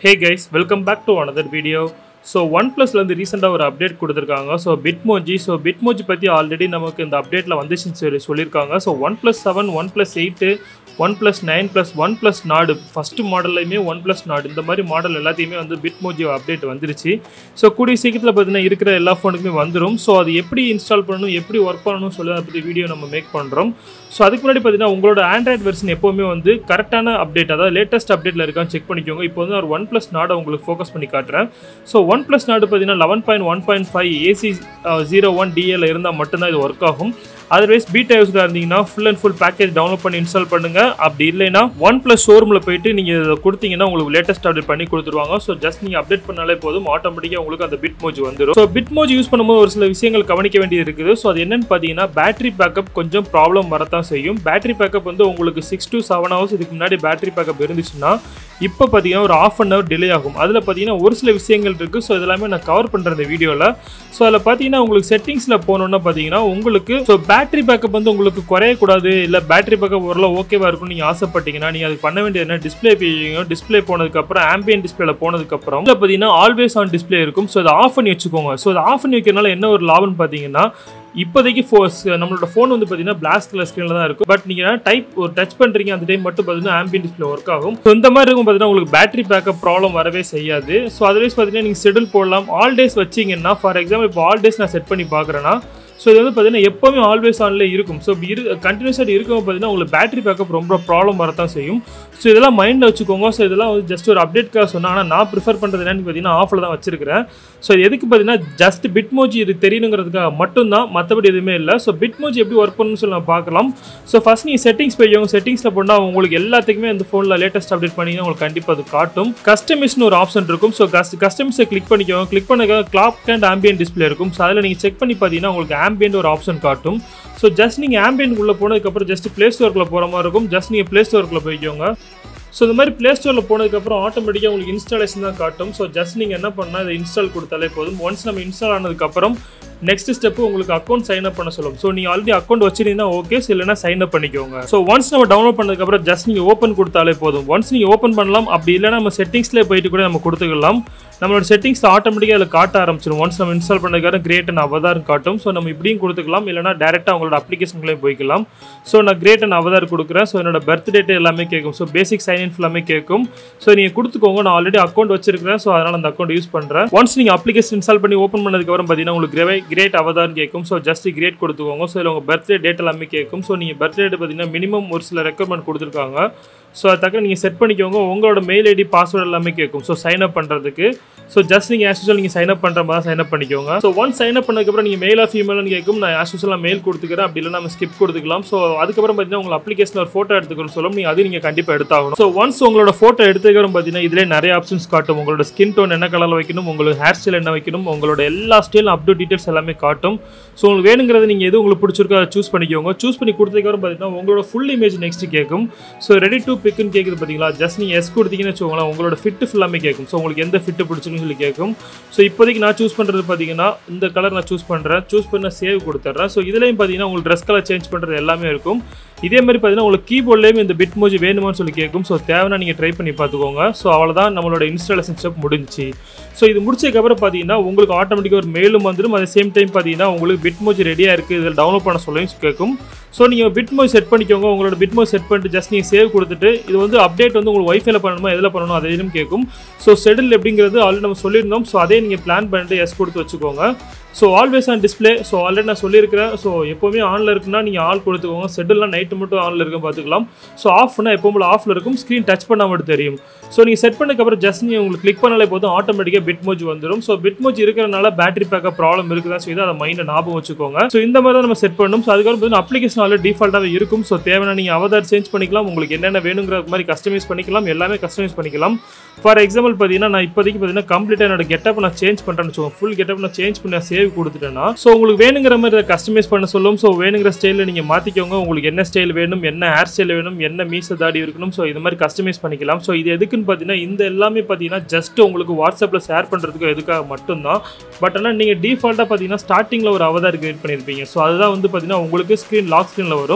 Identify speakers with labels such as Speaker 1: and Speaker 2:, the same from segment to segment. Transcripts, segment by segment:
Speaker 1: hey guys welcome back to another video so one ப்ளஸ்லேருந்து ரீசெண்டாக ஒரு அப்டேட் கொடுத்துருக்காங்க ஸோ பிட்மோஜி ஸோ பிட்மோஜி பற்றி ஆல்ரெடி நமக்கு இந்த அப்டேட்டில் வந்துச்சுன்னு சொல்லி சொல்லியிருக்காங்க so one plus seven one plus eight one plus nine plus one plus Nord first மாடல்லையுமே ஒன் ப்ளஸ் நாடு இந்த மாதிரி மாடல் எல்லாத்தையுமே வந்து பிட்மோஜி அப்டேட் வந்துருச்சு ஸோ கூடிய சீக்கிரத்தில் பார்த்தீங்கன்னா இருக்கிற எல்லா ஃபோனுக்குமே வந்துடும் ஸோ அது எப்படி இன்ஸ்டால் பண்ணணும் எப்படி ஒர்க் பண்ணணும் சொல்லி அதை பற்றி வீடியோ நம்ம மேக் பண்ணுறோம் ஸோ அதுக்கு முன்னாடி பார்த்தீங்கன்னா உங்களோட ஆண்ட்ராய்ட் வெர்ஷன் எப்போவுமே வந்து கரெக்டான அப்டேட் அதாவது லேட்டஸ்ட் அப்டேட்டில் இருக்கான்னு செக் பண்ணிக்கோங்க இப்போ வந்து ஒரு ஒன் ப்ளஸ் நாடை உங்களுக்கு ஃபோக்கஸ் பண்ணி காட்டுறேன் ஸோ ஒன் ப்ளஸ் நாடு பார்த்தீங்கன்னா eleven point one point five AC zero one டிஏல இருந்தால் மட்டும்தான் இது ஒர்க் ஆகும் அதர்வைஸ் பீட்டா யூஸராக இருந்தீங்கன்னா full and full package download பண்ணி இன்ஸ்டால் பண்ணுங்க அப்படி இல்லைன்னா ஒன் ப்ளஸ் ஷோரூமில் போயிட்டு நீங்கள் இதை கொடுத்தீங்கன்னா உங்களுக்கு லேட்டஸ்ட் அப்டேட் பண்ணி கொடுத்துருவாங்க ஸோ ஜஸ்ட் நீங்கள் அப்டேட் பண்ணாலே போதும் ஆட்டோமேட்டிக்காக உங்களுக்கு அந்த பிட் மோஜ் வந்துடும் ஸோ பிட் மோஜ் யூஸ் பண்ணும்போது ஒரு சில விஷயங்கள் கவனிக்க வேண்டியது இருக்குது ஸோ அது என்னன்னு பார்த்தீங்கன்னா பேட்டரி பேக்கப் கொஞ்சம் ப்ராப்ளம் வரத்தான் செய்யும் பேட்டரி பேக்கப் வந்து உங்களுக்கு சிக்ஸ் to செவன் ஹவர்ஸ் இதுக்கு முன்னாடி பேட்டரி பேக்கப் இருந்துச்சுன்னா இப்போ பார்த்தீங்கன்னா ஒரு ஆஃப் அன் ஹவர் டிலே ஆகும் அதில் பார்த்தீங்கன்னா ஒரு சில விஷயங்கள் இருக்குது ஸோ இதெல்லாமே நான் கவர் பண்ணுறேன் இந்த வீடியோவில் ஸோ அதில் பார்த்தீங்கன்னா உங்களுக்கு செட்டிங்ஸில் போனோன்னா பார்த்தீங்கன்னா உங்களுக்கு ஸோ பேட்டரி பேக்கப் வந்து உங்களுக்கு குறையக்கூடாது இல்லை பேட்டரி பேக்கப் ஓரளவு ஓகேவா இருக்கும்னு நீங்கள் ஆசைப்பட்டீங்கன்னா நீங்கள் அதுக்கு பண்ண வேண்டியது என்ன டிஸ்பிளே போய்ங்க டிஸ்பிளே போனதுக்கப்புறம் ஆம்பியன் டிஸ்பிளேல போனதுக்கப்புறம் இதில் பார்த்தீங்கன்னா ஆல்வேஸ் ஆன் டிஸ்பிளே இருக்கும் ஸோ அதை ஆஃப் பண்ணி வச்சுக்கோங்க ஸோ அதை ஆஃப் பண்ணி வைக்கிறனால என்ன ஒரு லாபம்னு பார்த்தீங்கன்னா இப்போதைக்கு ஃபோ நம்மளோட ஃபோன் வந்து பார்த்தீங்கன்னா பிளாக் கலர் ஸ்க்ரீனில் தான் இருக்கும் பட் நீங்கள் டைப் ஒரு டச் பண்ணுறீங்க அந்த டைம் மட்டும் பார்த்தீங்கன்னா ஆம்பியன் டிஸ்பிளே ஒர்க் ஆகும் ஸோ இந்த மாதிரி இருக்கும் பார்த்தீங்கன்னா உங்களுக்கு பேட்டரி பேக்கப் ப்ராப்ளம் வரவே செய்யாது ஸோ அதர்வைஸ் பார்த்தீங்கன்னா நீங்கள் ஷெடியூல் போடலாம் ஆல் டேஸ் வச்சிங்கன்னா ஃபார் எக்ஸாம்பிள் இப்போ ஆல் டேஸ் நான் செட் பண்ணி பார்க்குறேன்னா ஸோ இது வந்து பார்த்தீங்கன்னா எப்போவுமே ஆல்வேஸ் ஆன்ல இருக்கும் ஸோ இரு கண்டினியூஸாக இருக்கும் பார்த்தீங்கன்னா உங்களுக்கு பேட்டரி பேக்கப் ரொம்ப ப்ராப்ளம் வரத்தான் செய்யும் ஸோ இதெல்லாம் மைண்டில் வச்சுக்கோங்க ஸோ இதெல்லாம் வந்து ஜஸ்ட் ஒரு அப்டேட்காக சொன்னாங்க ஆனால் நான் ப்ரிஃபர் பண்ணுறது என்னன்னு பார்த்தீங்கன்னா ஆஃபில் தான் வச்சிருக்கிறேன் ஸோ இது எதுக்கு பார்த்தீங்கன்னா ஜஸ்ட் பிட்மோஜி இது தெரியணுங்கிறதுக்காக மட்டும்தான் மற்றபடி எதுவுமே இல்லை ஸோ பிட்மோஜி எப்படி ஒர்க் பண்ணணும்னு சொல்லி நான் பார்க்கலாம் ஸோ ஃபஸ்ட் நீங்கள் செட்டிங்ஸ் போய்க்கோங்க செட்டிங்ஸில் போனால் உங்களுக்கு எல்லாத்துக்குமே அந்த ஃபோனில் லேட்டஸ்ட் அப்டேட் பண்ணிங்கன்னா உங்களுக்கு கண்டிப்பாக அது காட்டும் கஸ்டமைஸ்னு ஒரு ஆப்ஷன் இருக்கும் ஸோ கஸ்ட் கஸ்டமைஸை கிளிக் பண்ணிக்கோங்க கிளிக் பண்ண கிளாக் அண்ட் ஆம்பியன் டிஸ்பிளே இருக்கும் ஸோ அதில் நீங்கள் செக் பண்ணி பார்த்தீங்கன்னா உங்களுக்கு ஆம்பியன் ஒரு ஆப்ஷன் காட்டும் ஸோ ஜஸ்ட் நீங்கள் ஆம்பியன் உள்ள போனதுக்கப்புறம் ஜஸ்ட் ப்ளே ஸ்டோருக்குள்ள போகிற மாதிரி இருக்கும் ஜஸ்ட் நீங்கள் ப்ளே ஸ்டோருக்குள்ள போய்க்கோங்க ஸோ இந்த மாதிரி ப்ளே ஸ்டோரில் போனதுக்கப்புறம் ஆட்டோமேட்டிக்காக உங்களுக்கு இன்ஸ்டாலேஷன் தான் காட்டும் ஸோ ஜஸ்ட் நீங்கள் என்ன பண்ணால் இதை இன்ஸ்டால் கொடுத்தாலே போதும் ஒன்ஸ் நம்ம இன்ஸ்டால் ஆனதுக்கப்புறம் நெக்ஸ்ட் ஸ்டெப் உங்களுக்கு அக்கௌண்ட் சைன் அப் பண்ண சொல்லும் ஸோ நீங்கள் ஆல்ரெடி அக்கௌண்ட் வச்சிருந்தீங்கன்னா ஓகே இல்லைனா சைன் அப் பண்ணிக்கோங்க ஸோ ஒன்ஸ் நம்ம டவுன்லோட் பண்ணதுக்கப்புறம் ஜஸ்ட் நீங்கள் ஓப்பன் கொடுத்தாலே போதும் ஒன்ஸ் நீங்கள் ஓப்பன் பண்ணலாம் அப்படி இல்லைனா நம்ம செட்டிங்ஸ்லேயே போயிட்டு கூட நம்ம கொடுத்துக்கலாம் நம்மளோட செட்டிங்ஸ் ஆட்டோமேட்டிக்காக அதில் காட்ட ஆரம்பிச்சிடும் ஒன்ஸ் நம்ம இன்ஸ்டால் பண்ணதுக்காக கிரேட் அண்ட் அவதார் காட்டும் ஸோ நம்ம இப்படியும் கொடுத்துக்கலாம் இல்லைனா டேரெக்டாக உங்களோட அப்ளிகேஷன்களையும் போய்க்கலாம் ஸோ நான் கிரேட் அண்ட் அவதார் கொடுக்குறேன் ஸோ என்னோட பர்த் டேட் எல்லாமே கேட்கும் ஸோ பேசிக் சைன் இன் எல்லாமே கேட்கும் ஸோ நீங்கள் கொடுத்துக்கோங்க நான் ஆல்ரெடி அக்கௌண்ட் வச்சிருக்கிறேன் ஸோ அதனால் அந்த அக்கௌண்ட் யூஸ் பண்ணுறேன் ஒன்ஸ் நீங்கள் அப்ளிகேஷன் இன்ஸ்டால் பண்ணி ஓப்பன் பண்ணதுக்கப்புறம் பார்த்தீங்கன்னா உங்களுக்கு கிரே கிரேட் அவதார்னு கேட்கும் ஸோ ஜஸ்ட் கிரேட் கொடுத்துக்கோங்க ஸோ இதில் உங்கள் பர்த்டே டேட் எல்லாமே கேட்கும் ஸோ நீங்கள் பர்த்டே டேட் பார்த்தீங்கன்னா மினிமம் ஒரு சில ரெக்குவயர்மெண்ட் கொடுத்துருக்காங்க ஸோ அது தக்க நீங்கள் செட் பண்ணிக்கோங்க உங்களோட மெயில் ஐடி பாஸ்வேர்டு எல்லாமே கேட்கும் ஸோ சைன் அப் பண்ணுறதுக்கு ஸோ ஜஸ்ட் நீங்கள் ஆஸ் யூஸ்வல் நீங்கள் சைன் அப் பண்ணுற மாதிரி சைன் அப் பண்ணிக்கோங்க ஸோ ஒன் சைன் அப் பண்ணதுக்கப்புறம் நீங்கள் மெயில் ஆஃப் ஃபீமேல்னு கேட்கும் நான் ஆஸ் யூஸ்வலாக மெயில் கொடுத்துக்கிறேன் அப்படி இல்லை நம்ம ஸ்கிப் கொடுத்துக்கலாம் ஸோ அதுக்கப்புறம் பார்த்தீங்கன்னா உங்கள் அப்ளிகேஷன் ஒரு ஃபோட்டோ எடுத்துக்கணும் சொல்லும் நீங்கள் அது நீங்கள் கண்டிப்பாக எடுத்தாகணும் ஸோ ஒன்ஸ் உங்களோட ஃபோட்டோ எடுத்துக்கிறோம் பார்த்தீங்கன்னா இதிலே நிறைய ஆப்ஷன்ஸ் காட்டும் உங்களோட ஸ்கின் டோன் என்ன கலரில் வைக்கணும் உங்களுக்கு ஹேர் ஸ்டைல் என்ன வைக்கணும் உங்களோட எல்லா ஸ்டைல் அப்டேட் டீட்டெயில்ஸ் எல்லாமே காட்டும் ஸோ உங்களுக்கு வேணுங்கிறது நீங்கள் எது உங்களுக்கு பிடிச்சிருக்கோ அதை சூஸ் பண்ணிக்கோங்க சூஸ் பண்ணி கொடுத்ததுக்கப்புறம் பார்த்தீங்கன்னா உங்களோட ஃபுல் இமேஜ் நெக்ஸ்ட் கேட்கும் ஸோ ரெடி டு பிக்குன்னு கேட்குது பார்த்தீங்களா ஜஸ்ட் நீங்கள் எஸ் கொடுத்தீங்கன்னு வச்சுக்கோங்களேன் உங்களோட ஃபிட்டு ஃபுல்லாமே கேட்கும் ஸோ உங்களுக்கு எந்த ஃபிட்டு பிடிச்சிருக்குன்னு சொல்லி கேட்கும் ஸோ இப்போதைக்கு நான் சூஸ் பண்ணுறது பார்த்தீங்கன்னா இந்த கலர் நான் சூஸ் பண்ணுறேன் சூஸ் பண்ண சேவ் கொடுத்துட்றேன் ஸோ இதுலேயும் பார்த்தீங்கன்னா உங்களுக்கு ட்ரெஸ் கலர் சேஞ்ச் பண்ணுறது எல்லாமே இருக்கும் இதே மாதிரி பார்த்தீங்கன்னா உங்களுக்கு கீபோர்ட்லேயும் இந்த பிட் மோஜி வேணுமான்னு சொல்லி கேட்கும் ஸோ தேவைன்னா நீங்கள் ட்ரை பண்ணி பார்த்துக்கோங்க ஸோ அவ்வளோதான் நம்மளோட இன்ஸ்டாலேஷன் ஸ்டெப் முடிஞ்சிச்சு ஸோ இது முடிச்சதுக்கப்புறம் பார்த்தீங்கன்னா உங்களுக்கு ஆட்டோமேட்டிக்காக ஒரு மெயிலும் வந்துடும் அதே சேம் டைம் பார்த்தீங்கன்னா உங்களுக்கு பிட் மோஜி ரெடியாக இருக்குது இதில் டவுன்லோட் பண்ண சொல்லையும் கேட்கும் ஸோ நீங்கள் பிட் மோஜ் செட் பண்ணிக்கோங்க உங்களோட பிட் மோஜ் செட் பண்ணிட்டு ஜஸ்ட் நீங்கள் சேவ் கொடுத்துட்டு இது வந்து அப்டேட் வந்து உங்களுக்கு ஒய்ஃபைல பண்ணணுமா எதில் பண்ணணும் அதையும் கேட்கும் ஸோ ஷெடியூல் எப்படிங்கிறது ஆல்ரெடி நம்ம சொல்லியிருந்தோம் ஸோ அதே நீங்கள் பிளான் பண்ணிட்டு எஸ் கொடுத்து வச்சுக்கோங்க so always on display so already நான் சொல்லியிருக்கிறேன் ஸோ எப்போவுமே ஆனில் இருக்குன்னா நீங்கள் ஆல் கொடுத்துக்கோங்க ஷெட்யூல்லாம் நைட்டு மட்டும் ஆனில் இருக்கும் பார்த்துக்கலாம் ஸோ ஆஃப்னா எப்போவும் ஆஃபில் இருக்கும் ஸ்க்ரீன் டச் பண்ணால் மட்டும் தெரியும் ஸோ நீங்கள் செட் பண்ணதுக்கப்புறம் ஜஸ்ட் நீங்கள் உங்களுக்கு கிளிக் பண்ணாலே போதும் ஆட்டோமேட்டிக்காக பிட் மோஜ் வந்துடும் ஸோ பிட் மோஜ் இருக்கிறனால பேட்டரி பேக்கப் ப்ராப்ளம் இருக்குதா ஸோ இதை அதை மைண்டை ஞாபகம் வச்சுக்கோங்க ஸோ இந்த மாதிரி தான் நம்ம செட் பண்ணணும் ஸோ அதுக்கப்புறம் பார்த்தீங்கன்னா அப்ளிகேஷன் ஆல்ரெடி டிஃபால்ட்டாகவே இருக்கும் ஸோ தேவையான நீங்கள் அவதார் சேஞ்ச் பண்ணிக்கலாம் உங்களுக்கு என்னென்ன வேணுங்கிற மாதிரி கஸ்டமைஸ் பண்ணிக்கலாம் எல்லாமே கஸ்டமைஸ் பண்ணிக்கலாம் ஃபார் எக்ஸாம்பிள் பார்த்தீங்கன்னா நான் இப்போதைக்கு பார்த்தீங்கன்னா கம்ப்ளீட்டாக என்னோட கெட்டப் நான் சேஞ்ச் பண்ணுறேன்னு வச்சுக்கோங்க ஃபுல் கெட்டப் நான் சேஞ்ச் பண்ணி சேவ் கொடுத்துட்டேன்னா ஸோ உங்களுக்கு வேணுங்கிற மாதிரி அதை கஸ்டமைஸ் பண்ண சொல்லும் ஸோ வேணுங்கிற ஸ்டைலில் நீங்கள் மாற்றிக்கோங்க உங்களுக்கு என்ன ஸ்டைல் வேணும் என்ன ஹேர் ஸ்டைல் வேணும் என்ன மீச தாடி இருக்கணும் ஸோ இது மாதிரி கஸ்டமைஸ் பண்ணிக்கலாம் ஸோ இது எதுக்குன்னு பார்த்தீங்கன்னா இந்த எல்லாமே பார்த்தீங்கன்னா ஜஸ்ட் உங்களுக்கு வாட்ஸ்அப்பில் ஷேர் பண்ணுறதுக்கு எதுக்காக மட்டும்தான் பட் ஆனால் நீங்கள் டிஃபால்ட்டாக பார்த்தீங்கன்னா ஸ்டார்டிங்கில் ஒரு அவதார் கிரியேட் பண்ணியிருப்பீங்க ஸோ அதுதான் வந்து பார்த்தீங்கன்னா உங்களுக்கு ஸ்க்ரீன் லாக் ஸ்க்ரீனில் வரும்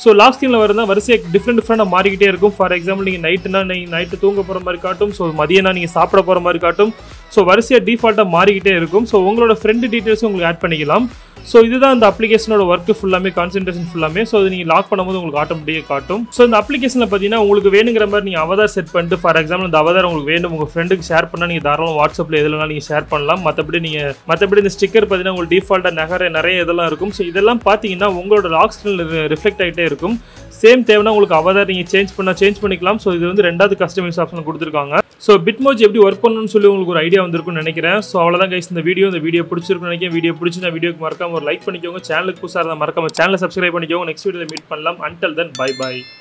Speaker 1: ஸோ லாக் ஸ்க்ரீனில் வரதான் வரிசையாக டிஃப்ரெண்ட் டிஃப்ரெண்டாக மாறிக்கிட்டே இருக்கும் ஃபார் எக்ஸாம்பிள் நீங்கள் நைட்டுனா நீங்கள் நைட்டு தூங்க போகிற மாதிரி காட்டும் ஸோ மதியம்னா நீங்கள் சாப்பிட போகிற மாதிரி காட்டும் ஸோ வரிசையாக டிஃபால்ட்டாக மாறிக்கிட்டே இருக்கும் ஸோ உங்களோட ஃப்ரெண்டு டீட்டெயில்ஸும் உங்களுக்கு ஆட் பண்ணிக்கலாம் ஸோ இதுதான் இந்த அப்ளிகேஷனோட ஒர்க் ஃபுல்லாமே கான்சென்ட்ரேஷன் ஃபுல்லாமே ஸோ அது நீங்கள் லாக் பண்ணும்போது உங்களுக்கு ஆட்டோமேட்டிக்காக காட்டும் ஸோ இந்த அப்ளிகேஷனில் பார்த்தீங்கன்னா உங்களுக்கு வேணுங்கிற மாதிரி நீங்கள் அவதார் செட் பண்ணிட்டு ஃபார் எக்ஸாம்பிள் இந்த அவதார் உங்களுக்கு வேணும் உங்கள் ஃப்ரெண்டுக்கு ஷேர் பண்ணால் நீங்கள் தாராளம் வாட்ஸ்அப்பில் எதுலனா நீங்கள் ஷேர் பண்ணலாம் மற்றபடி நீங்கள் மற்றபடி இந்த ஸ்டிக்கர் பார்த்தீங்கன்னா உங்களுக்கு டிஃபால்ட்டாக நகர நிறைய இதெல்லாம் இருக்கும் ஸோ இதெல்லாம் பார்த்தீங்கன்னா உங்களோட லாக் ஸ்க்ரீனில் ரிஃப்ளெக்ட் ஆகிட்டே இருக்கும் சேம் தேவைன்னா உங்களுக்கு அவதார் நீங்கள் சேஞ்ச் பண்ணால் சேஞ்ச் பண்ணிக்கலாம் ஸோ இது வந்து ரெண்டாவது கஸ்டமைஸ் ஆப்ஷன் கொடுத்துருக்காங்க ஸோ பிட்மோஜ் எப்படி ஒர்க் பண்ணணும்னு சொல்லி உங்களுக்கு ஒரு ஐடியா வந்திருக்கும்னு நினைக்கிறேன் ஸோ அவ்வளோதான் கைஸ் இந்த வீடியோ இந்த வீடியோ பிடிச்சிருக்குன்னு நினைக்கிறேன் வீடியோ பிடிச்சி வீடியோக்கு மறக்காம ஒரு லைக் பண்ணிக்கோங்க சேனலுக்கு புதுசாக இருந்தால் மறக்காம சேனலை சப்ஸ்கிரைப் பண்ணிக்கோங்க நெக்ஸ்ட் வீடியோவில் மீட் பண்ணலாம் அன்டல் தென் பை பை